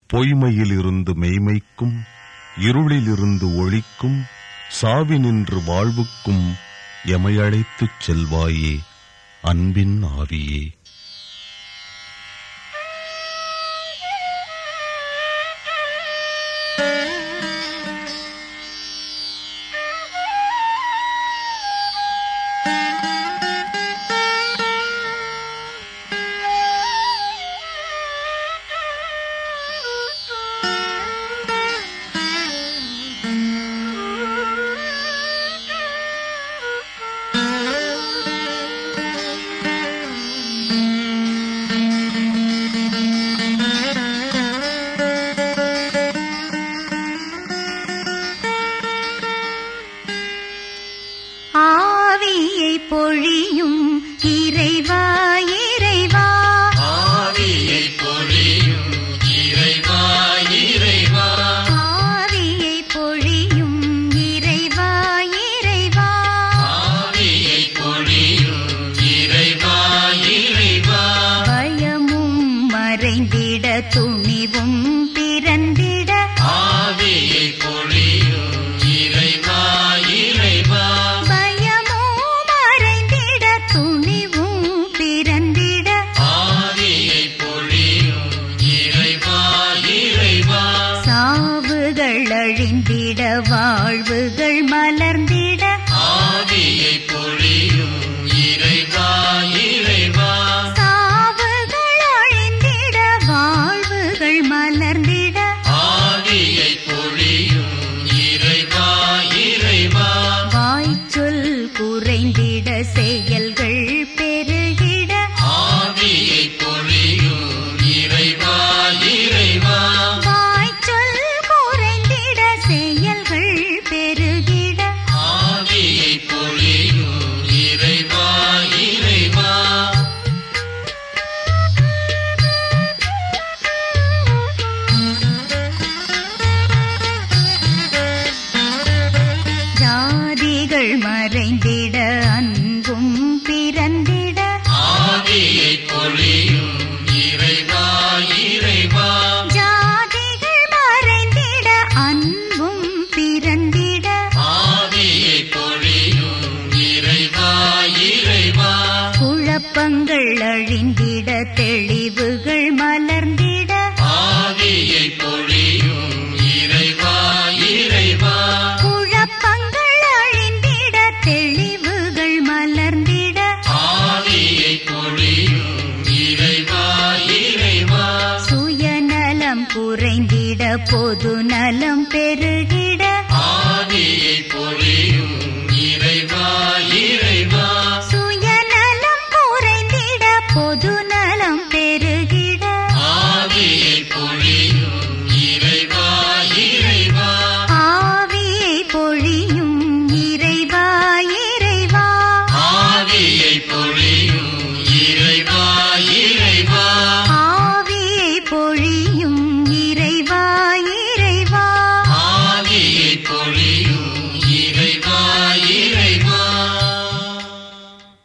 பொய்மையிலிருந்து மெய்மைக்கும் இருளிலிருந்து ஒளிக்கும் சாவினின்று வாழ்வுக்கும் எமையழைத்துச் செல்வாயே அன்பின் ஆவியே ஆவியை பொழியும் இறைவா இறைவா ஆவியை பொழியும் இறைவா இறைவா ஆவியை பொழியும் இறைவா இறைவா ஆவியை பொழியும் இறைவா இறைவா பயமும் மறைந்திட துணிவும் பிறந்திட ஆவியை பொழியும் இறைவா இறைவா பயமும் மறைந்திட துணிவும் பிறந்திட ஆவியை பொழியும் இறைவா இறைவா சாவுகள் அழிந்திட வாழ்வுகள் மலர்ந்திட ஆவியை பொழியும் இறைவா இறைவா சாவுகள் அழிந்திட வாழ்வுகள் மலர்ந்திட ஆவியை பொழியும் இறைவா இறைவா வாய்ச்சொல் குறைந்திட செயல்கள் பெருகிட ஆவியை பொழியும் இறைவா இறைவா வாய்ச்சொல் குறைந்திட செயல்கள் பெருகிட ஆவியை பொழியும் இறைவா இறைவா ஜாதிகள் மறைந்திட அன்பும் பிறந்திட ஆவியை பொழியும் இறைவா இறைவா ஜாதிகள் மறைந்திட அன்பும் பிறந்திட ஆவியை பொழியும் இறைவா இறைவா குழப்பங்கள் அழிந்திட தெளிவுகள் மலர்ந்திட ஆவியை பொழியும் இறைவா இறைவா குழப்பங்கள் அழிந்திட தெளிவுகள் மலர்ந்திட ஆவியை பொழியும் இறைவா இறைவா சுயநலம் குறைந்திட பொது நலம் பெருகிட